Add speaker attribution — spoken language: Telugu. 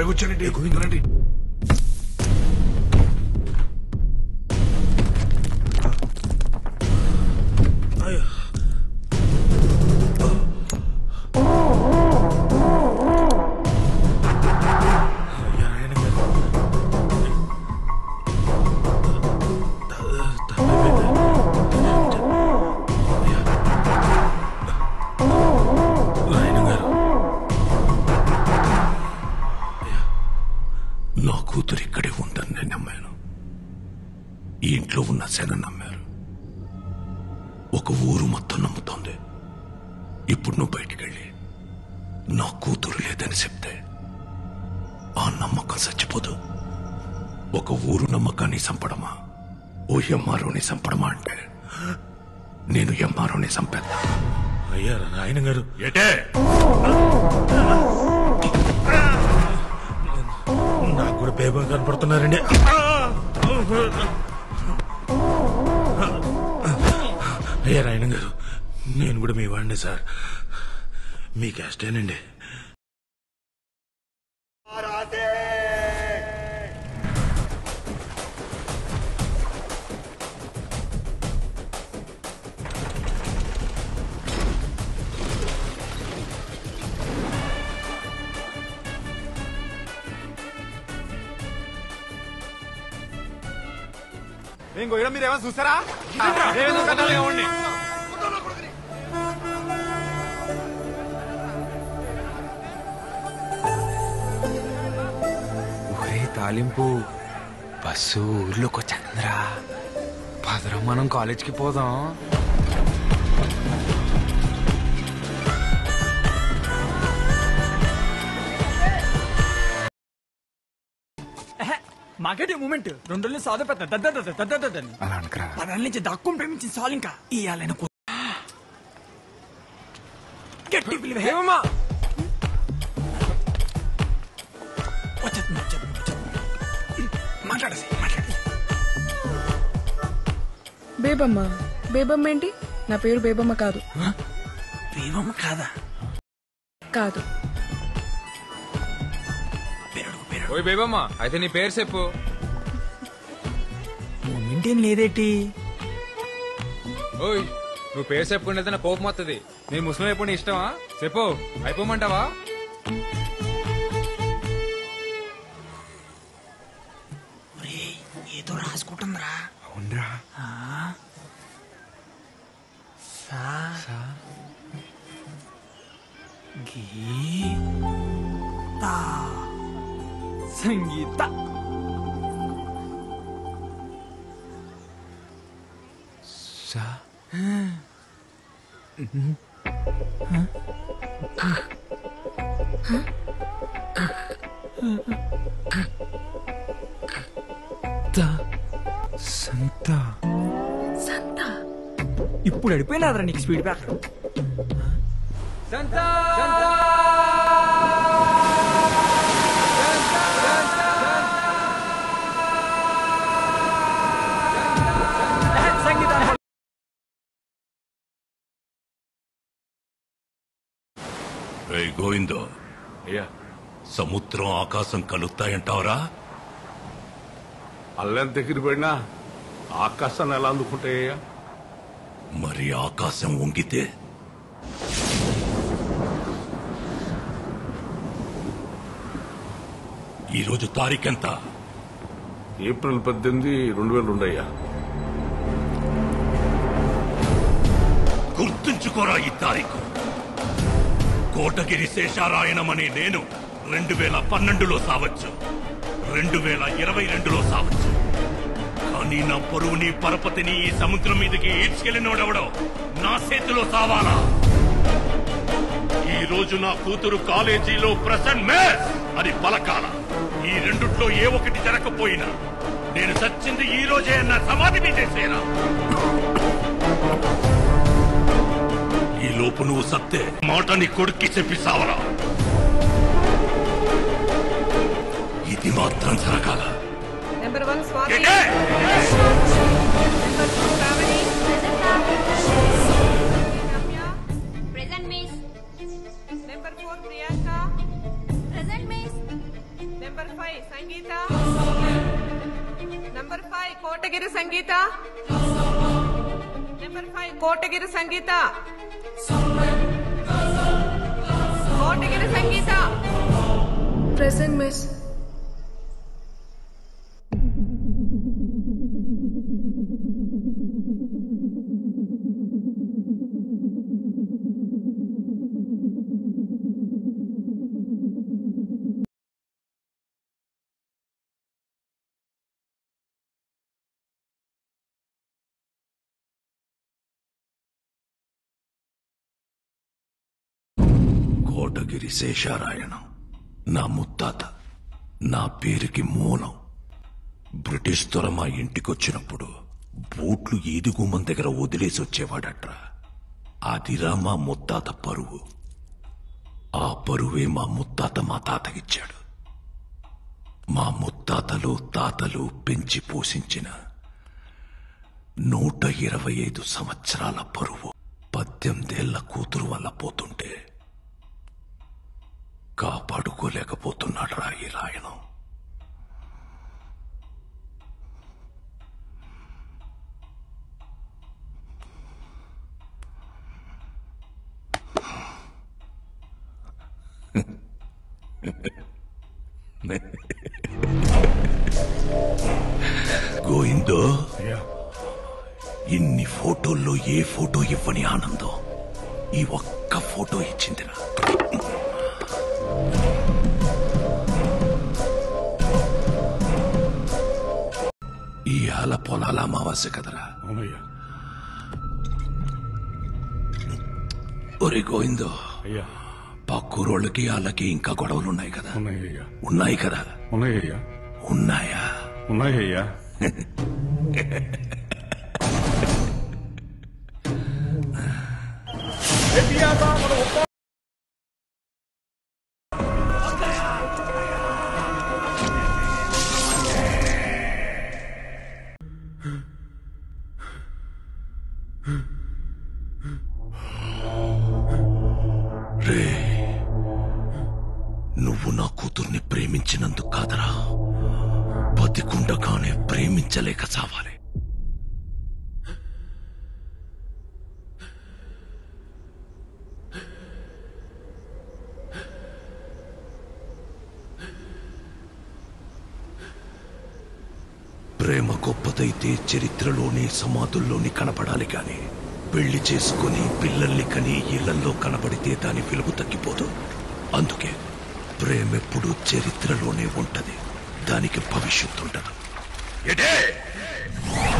Speaker 1: అబ్బాయి వచ్చాడండి రండి అయ్యో. అయ్యా, ఆయన గారు. త- త- అయ్యా. ఆయన గారు నా కూతురు ఇక్కడే ఉందని నేను నమ్మాను ఈ ఇంట్లో ఉన్న శన నమ్మారు ఒక ఊరు మొత్తం నమ్ముతోంది ఇప్పుడు నువ్వు బయటికెళ్ళి నా కూతురు లేదని చెప్తే ఆ నమ్మకం చచ్చిపోదు ఒక ఊరు నమ్మకాన్ని చంపడమా ఓ ఎంఆర్ఓని చంపడమా అంటే నేను ఎంఆర్ఓని చంపేద్దా అయ్యా ఆయన గారు ఏటే నాకు కూడా పేపర్ కనపడుతున్నారండి అయ్యా రాయణ గారు నేను కూడా మీ వాడిని సార్ మీ క్యాస్టేనండి
Speaker 2: ఏం గొయ్యడం మీరు ఏమైనా చూసారా ఏమేమి కట్టాలి ఇవ్వండి
Speaker 3: ఒరే తాలింపు బస్సు ఊర్లోకి వచ్చేంద్రా పదరా మనం కాలేజ్కి పోదాం
Speaker 4: మాకేటే మూమెంట్ రెండు రోజులు సాధ పెద్ద దద్దని
Speaker 3: అలా అనకరా
Speaker 4: పదాల నుంచి దాక్కుని ప్రేమించిన సాల్ ఇంకా ఇయ్యాలైన గట్టి పిలివే
Speaker 3: ఏమమ్మా
Speaker 4: వచ్చేస్తుంది వచ్చేస్తుంది వచ్చేస్తుంది మాట్లాడసి మాట్లాడసి
Speaker 5: బేబమ్మ బేబమ్మ ఏంటి నా పేరు బేబమ్మ కాదు
Speaker 4: ప్రేమమ్మ కాదా
Speaker 5: కాదు
Speaker 4: పేరడుగు పేరడు
Speaker 3: ఓయ్ బేబమ్మ అయితే నీ పేరు చెప్పు
Speaker 4: మూమెంట్ ఏం లేదేటి
Speaker 3: ఓయ్ నువ్వు పేరు చెప్పుకుంటే నా కోపం వస్తుంది నేను ముస్లిం అయిపోయి నీ ఇష్టమా చెప్పు అయిపోమంటావా
Speaker 4: ఒరేయ్, ఏదో రాసుకుంటుందిరా
Speaker 3: అవునరా
Speaker 4: సా గీ తా సంగీత
Speaker 3: సా సంత
Speaker 5: సంత
Speaker 4: ఇప్పుడు అడిపోయినాదరా నీకు స్పీడ్ బ్రేకర్
Speaker 3: సంత
Speaker 4: సంగీత
Speaker 1: ఏయ్ గోవిందో
Speaker 2: అయ్యా
Speaker 1: సముద్రం ఆకాశం కలుస్తాయంటావరా
Speaker 2: అల్లం దగ్గర పడినా ఆకాశాన్ని ఎలా అందుకుంటాయ్యా
Speaker 1: మరి ఆకాశం వంగితే ఈరోజు తారీఖెంత
Speaker 2: ఏప్రిల్ పద్దెనిమిది రెండు వేల రెండు అయ్యా
Speaker 1: గుర్తుంచుకోరా ఈ తారీఖు కోటగిరి శేషారాయణమనే నేను రెండు వేల పన్నెండులో సావచ్చు రెండు వేల ఇరవై రెండులో సావచ్చు కానీ నా పొరువుని పరపతిని ఈ సముద్రం మీదకి ఈడ్చుకెళ్ళినోడెవడో నా చేతిలో సావాలా ఈ రోజు నా కూతురు కాలేజీలో ప్రసన్ మేస్ అని పలకాల ఈ రెండుట్లో ఏ ఒకటి జరగకపోయినా నేను చచ్చింది ఈ రోజే అన్న సమాధి చేసేనా ఈ లోపు నువ్వు సత్తే మాట నీ కొడుక్కి చెప్పి సావరా ఇది మాత్రం జరగాల
Speaker 6: నెంబర్ వన్ స్వాతి
Speaker 1: ఏంటే?
Speaker 6: Number two Kamini Ramya
Speaker 7: Present, miss.
Speaker 6: Number four Priyanka
Speaker 7: Present, miss.
Speaker 6: Kotagiri Sangeetha Kotagiri Sangeetha
Speaker 5: present miss
Speaker 1: Kotagiri Sesharayanam నా ముత్తాత నా పేరుకి మూలం బ్రిటిష్ దొర మా ఇంటికొచ్చినప్పుడు బూట్లు ఈదుగుమ్మం దగ్గర వదిలేసి వచ్చేవాడట్రా అదిరా మా ముత్తాత పరువు ఆ పరువే మా ముత్తాత మా తాతకిచ్చాడు మా ముత్తాతలు తాతలు పెంచి పోషించిన నూట ఇరవై ఐదు సంవత్సరాల పరువు పద్దెనిమిదేళ్ల కూతురు వల్ల పోతుంటే కాపాడుకోలేకపోతున్నాడు రా ఈ రాయణం గోయిందో ఇన్ని ఫోటోల్లో ఏ ఫోటో ఇవ్వని ఆనందం ఈ ఒక్క ఫోటో ఇచ్చిందిరా ఈ ఆల పొలాల అమావాస్య కదరా
Speaker 7: అవునయ్యా
Speaker 1: ఒరే గోవిందో
Speaker 7: అయ్యా
Speaker 1: పక్కూరోళ్ళకి వాళ్ళకి ఇంకా గొడవలు ఉన్నాయి కదా
Speaker 7: ఉన్నాయ్యా
Speaker 1: ఉన్నాయి కదా
Speaker 7: ఉన్నాయ్యా
Speaker 1: ఉన్నాయా
Speaker 7: ఉన్నాయ్యా
Speaker 1: రే నువ్వు నా కూతుర్ని ప్రేమించినందుకు కాదరా బతికుండగానే ప్రేమించలేక చావాలి ప్రేమ గొప్పదైతే చరిత్రలోని సమాధుల్లోని కనపడాలి కాని పెళ్లి చేసుకుని పిల్లల్ని కని ఇళ్లల్లో కనబడితే దాని విలువ తగ్గిపోదు అందుకే ప్రేమెప్పుడు చరిత్రలోనే ఉంటది దానికి భవిష్యత్తు ఉండదు ఎటే